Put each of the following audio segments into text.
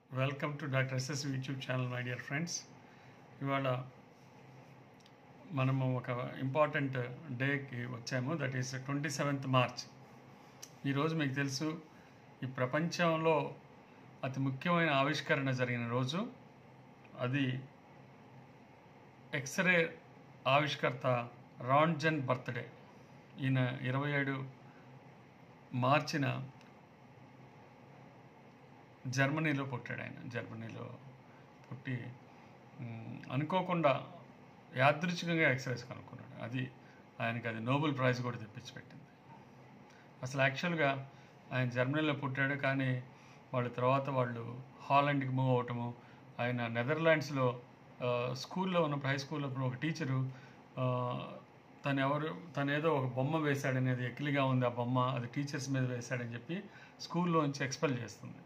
Welcome to doctor SS YouTube channel my dear friends ఇవాళ మనము ఒక ఇంపార్టెంట్ డేకి వచ్చాము that is twenty seventh March ఈరోజు మీకు తెలుసు ఈ ప్రపంచంలో అతి ముఖ్యమైన ఆవిష్కరణ జరిగిన రోజు అది ఎక్స్రే ఆవిష్కర్త రాంజన్ బర్త్డే ఈయన ఇరవై ఏడు మార్చిన జర్మనీలో పుట్టాడు ఆయన జర్మనీలో పుట్టి మ్, అనుకోకుండా యాదృచ్ఛికంగా ఎక్స్రేస్ కనుక్కున్నాడు అది ఆయనకి అది నోబెల్ ప్రైజ్ కూడా తెప్పించి పెట్టింది అసలు యాక్చువల్గా ఆయన జర్మనీలో పుట్టాడు కానీ వాళ్ళ తర్వాత వాళ్ళు హాలండ్కి మూవ్ అవటము ఆయన నెదర్లాండ్స్లో ఆ, స్కూల్లో ఉన్న హై స్కూల్లో ఉన్న ఒక టీచరు ఆ, తను ఎవరు తను ఏదో ఒక బొమ్మ వేశాడని అది ఎక్కిలిగా ఉంది ఆ బొమ్మ అది టీచర్స్ మీద వేశాడని చెప్పి స్కూల్లో నుంచి ఎక్స్పెల్ చేస్తుంది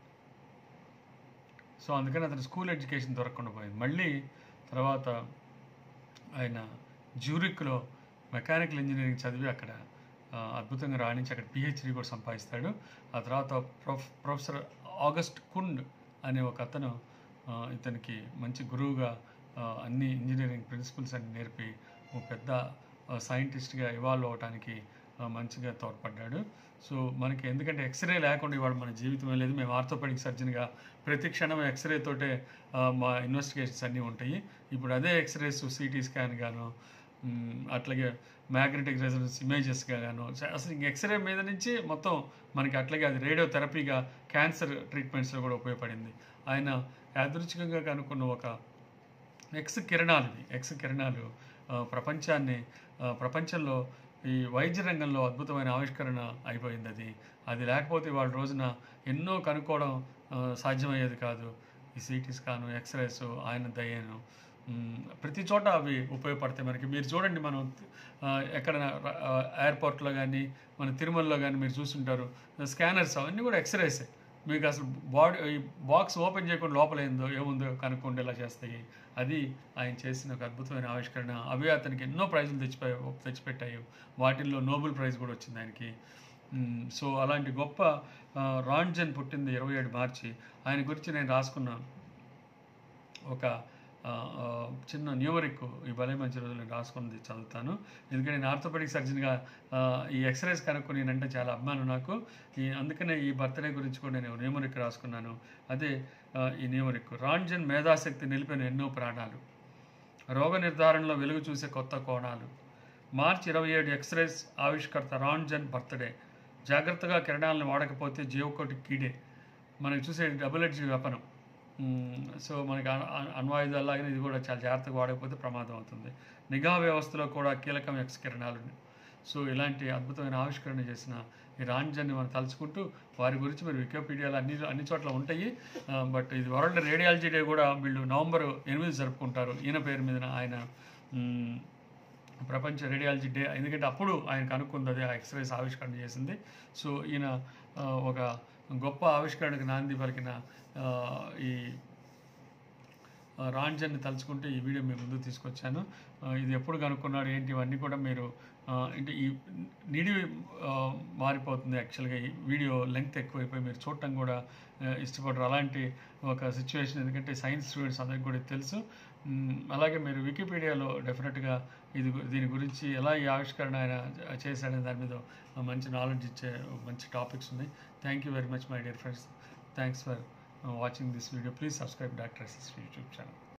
సో అందుకని అతను స్కూల్ ఎడ్యుకేషన్ దొరకకుండా పోయింది మళ్ళీ తర్వాత ఆయన జ్యూరిక్లో మెకానికల్ ఇంజనీరింగ్ చదివి అక్కడ ఆ, అద్భుతంగా రాణించి అక్కడ పిహెచ్డి కూడా సంపాదిస్తాడు ఆ తర్వాత ప్రొఫ్ ప్రొఫెసర్ ఆగస్ట్ కుండ్ అనే ఒక అతను ఆ, ఇతనికి మంచి గురువుగా ఆ, అన్ని ఇంజనీరింగ్ ప్రిన్సిపల్స్ అన్ని నేర్పి ఒక పెద్ద సైంటిస్ట్గా ఇవాల్వ్ అవడానికి ఆ, మంచిగా తోడ్పడ్డాడు సో మనకి ఎందుకంటే ఎక్స్రే లేకుండా ఇవాళ మన జీవితమే లేదు మేము ఆర్థోపెడిక్ సర్జన్గా ప్రతి క్షణం ఎక్స్రే తోటే ఆ, మా ఇన్వెస్టిగేషన్స్ అన్నీ ఉంటాయి ఇప్పుడు అదే ఎక్స్రేస్ సిటీ స్కాన్ గాను మ్, అట్లాగే మ్యాగ్నెటిక్ రెజనెన్స్ ఇమేజెస్గా గాను చ- అసలు ఇంక ఎక్స్రే మీద నుంచి మొత్తం మనకి అట్లాగే అది రేడియో థెరపీగా క్యాన్సర్ ట్రీట్మెంట్స్లో కూడా ఉపయోగపడింది ఆయన యాదృచ్ఛికంగా కనుక్కున్న ఒక ఎక్స్ కిరణాలు ఇవి. ఎక్స్ కిరణాలు ఆ, ప్రపంచాన్ని ఆ, ప్రపంచంలో ఈ వైద్య రంగంలో అద్భుతమైన ఆవిష్కరణ అయిపోయింది అది అది లేకపోతే వాళ్ళ రోజున ఎన్నో కనుక్కోవడం ఆ, సాధ్యమయ్యేది కాదు ఈ సిటీ స్కాను ఎక్స్రేస్ ఆయన దయ్యాను మ్, ప్రతి చోట అవి ఉపయోగపడతాయి మనకి మీరు చూడండి మనం ఆ, ఎక్కడైనా ఆ, ఎయిర్పోర్ట్లో కానీ మన తిరుమలలో కానీ మీరు చూస్తుంటారు స్కానర్స్ అవన్నీ కూడా ఎక్స్రేసే మీకు అసలు బాడీ ఈ బాక్స్ ఓపెన్ చేయకుండా లోపల ఏందో ఏముందో కనుక్కుండేలా చేస్తాయి అది ఆయన చేసిన ఒక అద్భుతమైన ఆవిష్కరణ అవి అతనికి ఎన్నో ప్రైజులు తెచ్చిపోయి తెచ్చిపెట్టాయి వాటిల్లో నోబెల్ ప్రైజ్ కూడా వచ్చింది ఆయనకి మ్, సో అలాంటి గొప్ప ఆ, రాంజన్ పుట్టింది ఇరవై ఏడు మార్చి ఆయన గురించి నేను రాసుకున్న ఒక ఆ, ఆ, చిన్న న్యూమరిక్ ఈ భలే మంచి రోజులు నేను రాసుకున్నది చదువుతాను ఎందుకంటే నేను ఆర్థోపెడిక్ సర్జన్గా ఆ, ఈ ఎక్స్రేస్ కనుక్కొని నేనంటే చాలా అభిమానం నాకు ఈ అందుకనే ఈ బర్త్డే గురించి కూడా నేను న్యూమరిక్ రాసుకున్నాను అదే ఆ, ఈ న్యూమరిక్ రాంజన్ మేధాశక్తి నిలిపిన ఎన్నో ప్రాణాలు రోగ నిర్ధారణలో వెలుగు చూసే కొత్త కోణాలు మార్చి ఇరవై ఏడు ఎక్స్రేస్ ఆవిష్కర్త రాంజన్ బర్త్డే జాగ్రత్తగా కిరణాలను వాడకపోతే జీవకోటి కీడే మనకి చూసే డబుల్ ఎడ్జ్ వెపనం మ్మ్. సో మనకి అణ్- అణ్- అణ్వాయుధాలాగానే ఇది కూడా చాలా జాగ్రత్తగా వాడకపోతే ప్రమాదం అవుతుంది నిఘా వ్యవస్థలో కూడా కీలకం ఎక్స్ కిరణాలు సో ఇలాంటి అద్భుతమైన ఆవిష్కరణ చేసిన ఈ రాంజన్ని మనం తలుచుకుంటూ వారి గురించి మీరు వికీపీడియాలో అన్ని అన్ని చోట్ల ఉంటాయి ఆ, బట్ ఇది వరల్డ్ రేడియాలజీ డే కూడా వీళ్ళు నవంబర్ ఎనిమిది జరుపుకుంటారు ఈయన పేరు మీద ఆయన మ్మ్, ప్రపంచ రేడియాలజీ డే ఎందుకంటే అప్పుడు ఆయన కనుక్కుంది అదే ఆ ఎక్స్రేస్ ఆవిష్కరణ చేసింది సో ఈయన ఆ, ఒక గొప్ప ఆవిష్కరణకు నాంది పలికిన ఆ, ఈ ఆ, రాంజన్ని తలుచుకుంటే ఈ వీడియో మీ ముందు తీసుకొచ్చాను ఆ, ఇది ఎప్పుడు కనుక్కున్నాడు ఏంటి ఇవన్నీ కూడా మీరు ఆ, అంటే ఈ నిడివి ఆ, మారిపోతుంది యాక్చువల్గా ఈ వీడియో లెంగ్త్ ఎక్కువైపోయి మీరు చూడటం కూడా ఆ, ఇష్టపడరు అలాంటి ఒక సిచ్యువేషన్ ఎందుకంటే సైన్స్ స్టూడెంట్స్ అందరికీ కూడా ఇది తెలుసు మ్, అలాగే మీరు వికీపీడియాలో డెఫినెట్గా ఇది గు- దీని గురించి ఎలా ఈ ఆవిష్కరణ ఆయన చేశాడనే దాని మీద మంచి నాలెడ్జ్ ఇచ్చే మంచి టాపిక్స్ ఉన్నాయి thank you very much my dear friends thanks for watching this video please subscribe dr ss youtube channel